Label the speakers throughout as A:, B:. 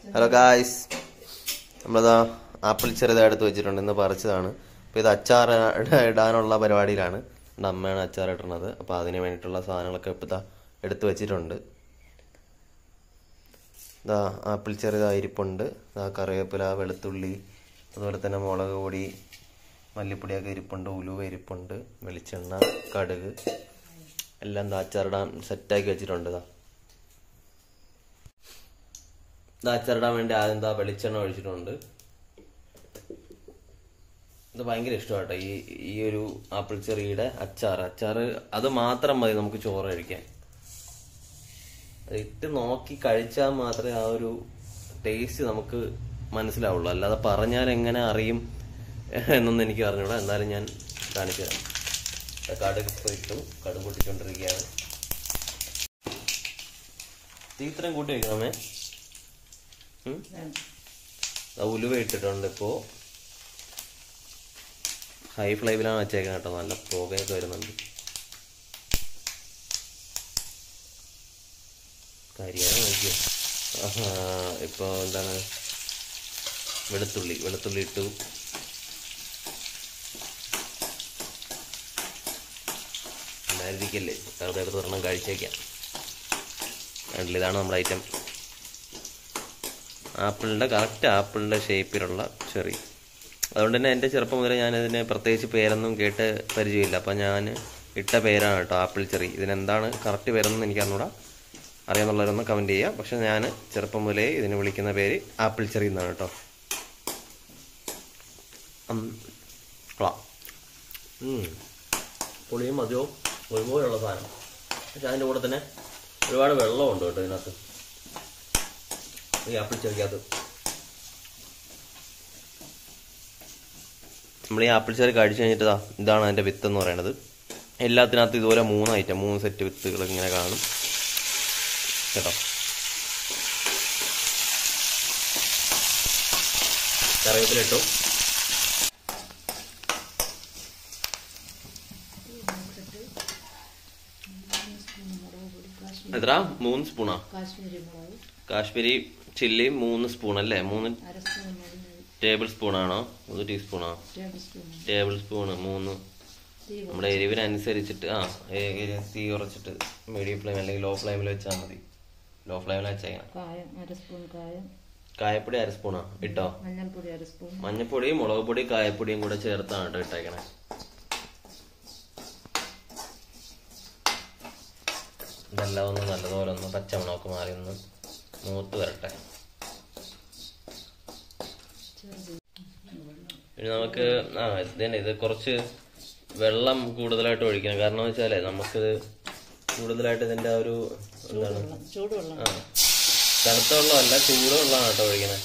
A: Hello guys നമ്മളതാ apple ചെറുതായി എടുത്ത് വെച്ചിട്ടുണ്ട് ഇന്ന് പറിച്ചതാണ് അപ്പോൾ ഇത് അച്ചാർ ഇട- ഇടാനുള്ള പരിപാടിയിലാണ് എൻ്റെ അമ്മയാണ് അച്ചാർ ഇടുന്നത് അപ്പോൾ അതിന് വേണ്ടിയിട്ടുള്ള സാധനങ്ങളൊക്കെ ഇപ്പോൾ ഇതാ എടുത്ത് വെച്ചിട്ടുണ്ട് ഇതാ ആപ്പിൾ ചെറുതാ ഇരിപ്പുണ്ട് ഇതാ കറിവേപ്പില വെളുത്തുള്ളി അതുപോലെ തന്നെ മുളക് പൊടി മല്ലിപ്പൊടിയൊക്കെ ഇരിപ്പുണ്ട് ഉലുവ ഇരിപ്പുണ്ട് വെളിച്ചെണ്ണ കടുക് എല്ലാം എന്താ അച്ചാറിടാൻ സെറ്റാക്കി വെച്ചിട്ടുണ്ട് ഇതാ ഇത് അച്ചാറിടാൻ വേണ്ടി ആദ്യം എന്താ വെളിച്ചെണ്ണ ഒഴിച്ചിട്ടുണ്ട് ഇത് ഭയങ്കര ഇഷ്ടമാട്ടോ ഈ ഈ ഒരു ആപ്പിൾ ചെറിയുടെ അച്ചാർ അച്ചാർ അത് മാത്രം മതി നമുക്ക് ചോറ് കഴിക്കാൻ അത് ഇട്ട് നോക്കി കഴിച്ചാൽ മാത്രമേ ആ ഒരു ടേസ്റ്റ് നമുക്ക് മനസ്സിലാവുള്ളൂ അല്ലാതെ പറഞ്ഞാൽ എങ്ങനെ അറിയും എന്നൊന്നും എനിക്ക് അറിഞ്ഞൂടാ എന്നാലും ഞാൻ കാണിച്ചു തരാം കടുക് ഇപ്പൊ ഇട്ടു കടുക് പൊട്ടിച്ചോണ്ടിരിക്കുകയാണ് തീ ഇത്രയും കൂട്ടി വെക്കണമേ ഉം? ദാ ഉലുവ ഇട്ടിട്ടുണ്ട് ഇപ്പോ ഹൈ ഫ്ലെയിമിലാണ് വെച്ചേക്കുന്നത് കേട്ടോ നല്ല പുകയൊക്കെ വരുന്നുണ്ട് കരിയാണ് നോക്കിയോ ആഹാ, ഇപ്പൊ എന്താണ് വെളുത്തുള്ളി വെളുത്തുള്ളി ഇട്ടു ഉണ്ടായിരിക്കല്ലേ വെറുതെ എടുത്ത് ഒരെണ്ണം കഴിച്ചേക്കാം കണ്ടില്ല ഇതാണ് നമ്മുടെ ഐറ്റം ആപ്പിളിൻ്റെ കറക്റ്റ് ആപ്പിളിൻ്റെ ഷേപ്പിലുള്ള ചെറി അതുകൊണ്ട് തന്നെ എൻ്റെ ചെറുപ്പം മുതലേ ഞാനിതിന് പ്രത്യേകിച്ച് പേരൊന്നും കേട്ട് പരിചയമില്ല അപ്പം ഞാൻ ഇട്ട പേരാണ് കേട്ടോ ആപ്പിൾ ചെറി ഇതിനെന്താണ് കറക്റ്റ് പേരൊന്നും എനിക്ക് അറിഞ്ഞൂടാ അറിയാമെന്നുള്ളവരൊന്ന് കമൻറ്റ് ചെയ്യുക പക്ഷെ ഞാൻ ചെറുപ്പം മുതലേ ഇതിനെ വിളിക്കുന്ന പേര് ആപ്പിൾ ചെറി എന്നാണ് കേട്ടോ ഉം. കൊള്ളാം ഉം. പുളിയും മധുരവും ഒരുപോലുള്ള സാധനം പക്ഷെ അതിൻ്റെ കൂടെ തന്നെ ഒരുപാട് വെള്ളമുണ്ട് കേട്ടോ ഇതിനകത്ത് ഈ ആപ്പിൾ ചെറിക്കകത്ത് നമ്മൾ ഈ ആപ്പിൾ ചെറി കഴിച്ചു കഴിഞ്ഞിട്ട് ദാ ഇതാണ് അതിൻ്റെ വിത്ത് എന്ന് പറയുന്നത് എല്ലാത്തിനകത്ത് ഇതുപോലെ മൂന്ന് ഐറ്റം മൂന്ന് സെറ്റ് വിത്തുകൾ ഇങ്ങനെ കാണും കേട്ടോ കറിവേപ്പിലിട്ടു എത്ര മൂന്ന് സ്പൂണാ
B: കാശ്മീരി മുളക്
A: കാശ്മീരി ചില്ലി മൂന്ന് സ്പൂൺ അല്ലേ മൂന്ന്
B: അര സ്പൂൺ മരുന്ന്
A: ടേബിൾ സ്പൂണാണോ ഒരു ടീസ്പൂണോ
B: ടേബിൾ സ്പൂൺ
A: ടേബിൾ സ്പൂൺ മൂന്ന്
B: തീ
A: നമ്മുടെ എരിവിനനുസരിച്ചിട്ട് ആ ഏ- എരി- തീ കുറച്ചിട്ട് മീഡിയം ഫ്ലെയിം അല്ലെങ്കിൽ ലോ ഫ്ലെയിമിൽ വെച്ചാൽ മതി ലോ ഫ്ലെയിമിൽ വെച്ചേക്കണം
B: കായം അര സ്പൂൺ കായം
A: കായപ്പൊടി അര സ്പൂണോ ഇട്ടോ
B: മഞ്ഞൾപ്പൊടി അര സ്പൂൺ
A: മഞ്ഞപ്പൊടിയും മുളക് പൊടി കായപ്പൊടിയും കൂടെ ചേർത്താണ് കേട്ടോ ഇട്ടേക്കണേ ഇതെല്ലാം ഒന്ന് നല്ലതുപോലെ ഒന്ന് പച്ചമണമൊക്കെ മാറി ഒന്ന് മൂത്ത് വരട്ടെ
B: ചെറുത്
A: ഇനി നമുക്ക് ആ ഇത് തന്നെ ഇത് കുറച്ച് വെള്ളം കൂടുതലായിട്ട് ഒഴിക്കണം കാരണം എന്ന് വെച്ചാലേ നമുക്കിത് കൂടുതലായിട്ട് ഇതിന്റെ ആ ഒരു എന്താണ്
B: വെള്ളം ചൂടുവെള്ളം
A: ആ തണുത്ത വെള്ളമല്ല ചൂടുവെള്ളമാണ് കേട്ടോ ഒഴിക്കണേ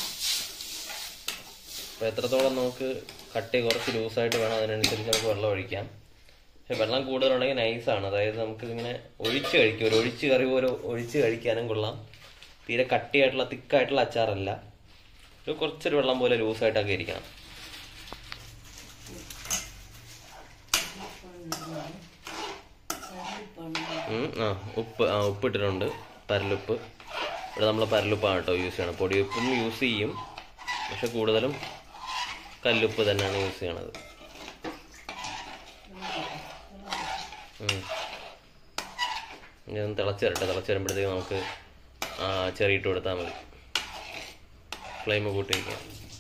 A: അപ്പൊ എത്രത്തോളം നമുക്ക് കട്ടി കുറച്ച് ലൂസായിട്ട് വേണം അതിനനുസരിച്ച് നമുക്ക് വെള്ളം ഒഴിക്കാം പക്ഷെ വെള്ളം കൂടുതലുണ്ടെങ്കിൽ നൈസാണ് അതായത് നമുക്ക് ഇങ്ങനെ ഒഴിച്ച് കഴിക്കും ഒരു ഒഴിച്ച് കറി പോലെ ഒഴിച്ച് കഴിക്കാനും കൊള്ളാം തീരെ കട്ടിയായിട്ടുള്ള തിക്കായിട്ടുള്ള അച്ചാറല്ല ഒരു കുറച്ചൊരു വെള്ളം പോലെ ലൂസായിട്ടൊക്കെ ഇരിക്കണം ഉം, ആ ഉപ്പ് ആ ഉപ്പ് ഇട്ടിട്ടുണ്ട് പരലുപ്പ് ഇവിടെ നമ്മൾ പരലുപ്പാണ് കേട്ടോ യൂസ് ചെയ്യണം പൊടിയുപ്പും യൂസ് ചെയ്യും പക്ഷെ കൂടുതലും കല്ലുപ്പ് തന്നെയാണ് യൂസ് ചെയ്യണത് ഉം. ഇനി ഒന്ന് തിളച്ച് വരട്ടെ തിളച്ച് വരുമ്പോഴത്തേക്ക് നമുക്ക് ആ ചെറിയിട്ട് കൊടുത്താൽ മതി ഫ്ലെയിം കൂട്ടി വയ്ക്കാം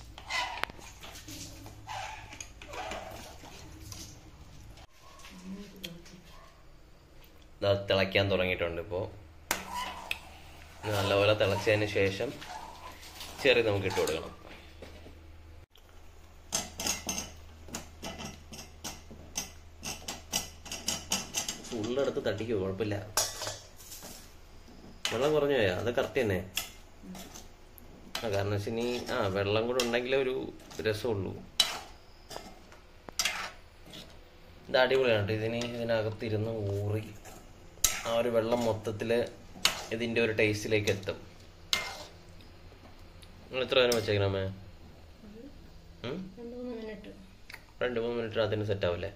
A: ദാ തിളയ്ക്കാൻ തുടങ്ങിയിട്ടുണ്ട് ഇപ്പോൾ നല്ലപോലെ തിളച്ചതിന് ശേഷം ചെറി നമുക്ക് ഇട്ട് കൊടുക്കണം ഫുള്ളെടുത്ത് തട്ടിക്കോ കുഴപ്പമില്ല വെള്ളം കുറഞ്ഞു പോയാ അത് കറക്റ്റ് തന്നെ ആ കാരണം വെച്ചാൽ ഇനി ആ വെള്ളം കൂടെ ഉണ്ടെങ്കിലേ ഒരു രസമുള്ളൂ ഇത് അടിപൊളിയാണ് കേട്ടോ ഇതിന് ഇതിനകത്തിരുന്ന് ഊറി ആ ഒരു വെള്ളം മൊത്തത്തില് ഇതിന്റെ ഒരു ടേസ്റ്റിലേക്ക് എത്തും നിങ്ങൾ എത്ര നേരം വെച്ചേക്കണമേ
B: രണ്ട് മൂന്ന് മിനിറ്റ്
A: രണ്ട് മൂന്ന് മിനിറ്റ് അതിന് സെറ്റ് ആവില്ലേ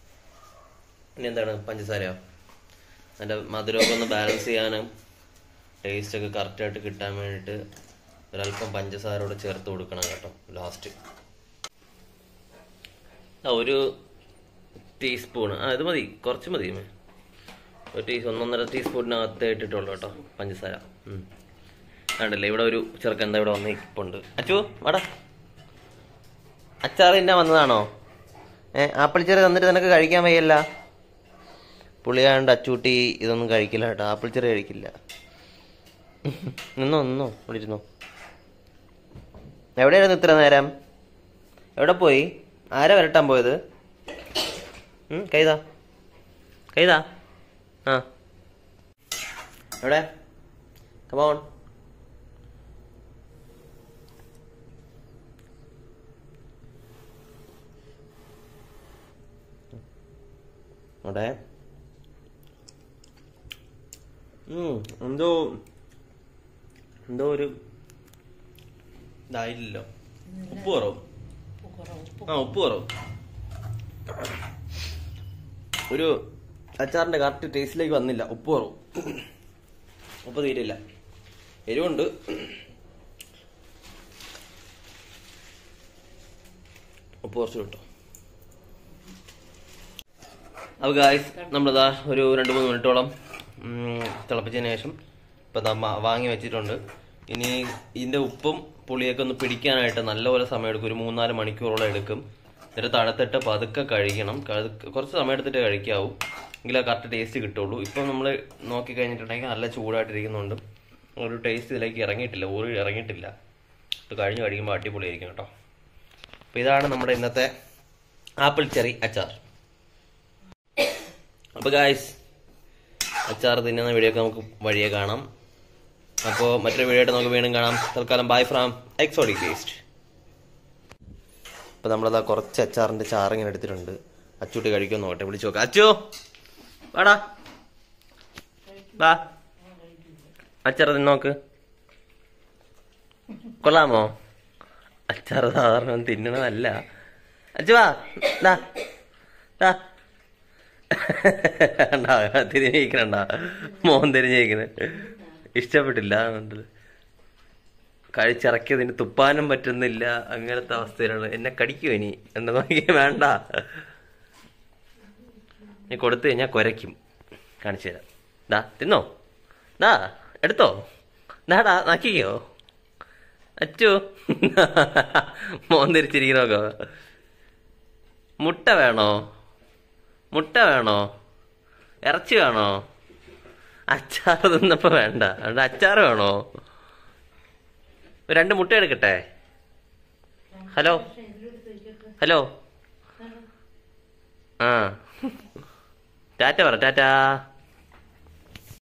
A: ഇനി എന്താണ് പഞ്ചസാരയോ അതിന്റെ മധുരമൊക്കെ ഒന്ന് ബാലൻസ് ചെയ്യാനും ടേസ്റ്റ് ഒക്കെ കറക്റ്റായിട്ട് കിട്ടാൻ വേണ്ടിയിട്ട് ഒരല്പം പഞ്ചസാര കൂടെ ചേർത്ത് കൊടുക്കണം കേട്ടോ ലാസ്റ്റ് ആ ഒരു ടീസ്പൂൺ ആ ഇത് മതി കുറച്ച് മതി മേ. ഒരു ടീ ഒന്നൊന്നര ടീസ്പൂണിനകത്ത് ഇട്ടിട്ടുള്ളൂ കേട്ടോ പഞ്ചസാര ഉം. കണ്ടില്ലേ ഇവിടെ ഒരു ചെറുക്കൻ എന്താ ഇവിടെ വന്ന് ഇപ്പുണ്ട് അച്ചു വാടാ അച്ചാർ തിന്നാൻ വന്നതാണോ ഏ ആപ്പിൾ ചെറി തന്നിട്ട് നിനക്ക് കഴിക്കാൻ വയ്യല്ല പുളിയാണ്ട് അച്ചൂട്ടി ഇതൊന്നും കഴിക്കില്ല കേട്ടോ ആപ്പിൾ ചെറി കഴിക്കില്ല നിന്നോ നിന്നോ ഇവിടെ ഇരുന്നോ എവിടെയായിരുന്നു ഇത്ര നേരം എവിടെ പോയി ആരാ വരട്ടാൻ പോയത് ഉം, കൈതാ കൈതാ ആ എവിടെ കമോൺ അവിടെ ഉം, എന്തോ എന്തോ ഒരു ഇതായില്ലല്ലോ ഉപ്പ് കുറവും ആ ഉപ്പ് കുറവും ഒരു അച്ചാറിന്റെ കറക്റ്റ് ടേസ്റ്റിലേക്ക് വന്നില്ല ഉപ്പ് കുറവും ഉപ്പ് തീരില്ല എരിവുണ്ട് ഉപ്പ് കുറച്ച് കിട്ടും അപ്പോൾ ഗായ്സ് നമ്മളിതാ ഒരു രണ്ട് മൂന്ന് മിനിറ്റോളം ഉം, തിളപ്പിച്ചതിന് ശേഷം ഇപ്പം ദാ മ- വാങ്ങി വെച്ചിട്ടുണ്ട് ഇനി ഇതിൻ്റെ ഉപ്പും പുളിയൊക്കെ ഒന്ന് പിടിക്കാനായിട്ട് നല്ലപോലെ സമയം എടുക്കും ഒരു മൂന്നാല് മണിക്കൂറോളം എടുക്കും എന്നിട്ട് തണുത്തിട്ട് പതുക്കെ കഴിക്കണം കഴുക- കുറച്ച് സമയം എടുത്തിട്ട് കഴിക്കാവൂ എങ്കിലേ കറക്റ്റ് ടേസ്റ്റ് കിട്ടുള്ളൂ ഇപ്പം നമ്മൾ നോക്കി കഴിഞ്ഞിട്ടുണ്ടെങ്കിൽ നല്ല ചൂടായിട്ടിരിക്കുന്നുണ്ട് ഒരു ടേസ്റ്റ് ഇതിലേക്ക് ഇറങ്ങിയിട്ടില്ല ഒരു ഇറങ്ങിയിട്ടില്ല ഇത് കഴിഞ്ഞ് കഴിക്കുമ്പോൾ അടിപൊളിയായിരിക്കും കേട്ടോ അപ്പോൾ ഇതാണ് നമ്മുടെ ഇന്നത്തെ ആപ്പിൾ ചെറി അച്ചാർ അപ്പോൾ ഗായ്സ് അച്ചാർ തിന്നുന്ന വീഡിയോ ഒക്കെ നമുക്ക് വഴിയെ കാണാം അപ്പോൾ മറ്റൊരു വീഡിയോ ആയിട്ട് നമുക്ക് വീണ്ടും കാണാം തൽക്കാലം ബൈ ഫ്രം എക്സോഡിക് ടേസ്റ്റ് അപ്പോൾ നമ്മളതാ കുറച്ച് അച്ചാറിൻ്റെ ചാറിങ്ങനെ എടുത്തിട്ടുണ്ട് അച്ചൂട്ടി കഴിക്കുമെന്ന് നോക്കട്ടെ വിളിച്ചു നോക്കാം അച്ചു വാടാ വാ അച്ചാർ തിന്നോക്ക് കൊള്ളാമോ അച്ചാർ സാധാരണ തിന്നണതല്ല അച്ചു വാ ദാ ദാ കണ്ടാ തിരിഞ്ഞിരിക്കണണ്ട മോൻ തിരിഞ്ഞിരിക്കുന്നത് ഇഷ്ടപ്പെട്ടില്ല അതുകൊണ്ട് കഴിച്ചിറക്കിയതിന് തുപ്പാനും പറ്റുന്നില്ല അങ്ങനത്തെ അവസ്ഥയിലാണ് എന്നെ കടിക്കും ഇനി എന്താ നോക്കിയ വേണ്ട നീ കൊടുത്തു കഴിഞ്ഞാൽ കുരയ്ക്കും കാണിച്ചു തരാം ദാ തിന്നോ ദാ എടുത്തോ ദാടാ നക്കിക്കോ അച്ചു മോൻ തിരിച്ചിരിക്കണോക്കോ മുട്ട വേണോ മുട്ട വേണോ ഇറച്ചി വേണോ അച്ചാർ തിന്നപ്പോ വേണ്ട അതുകൊണ്ട് അച്ചാർ വേണോ രണ്ട് മുട്ട എടുക്കട്ടെ ഹലോ ഹലോ ആ ടാറ്റ പറ ടാറ്റ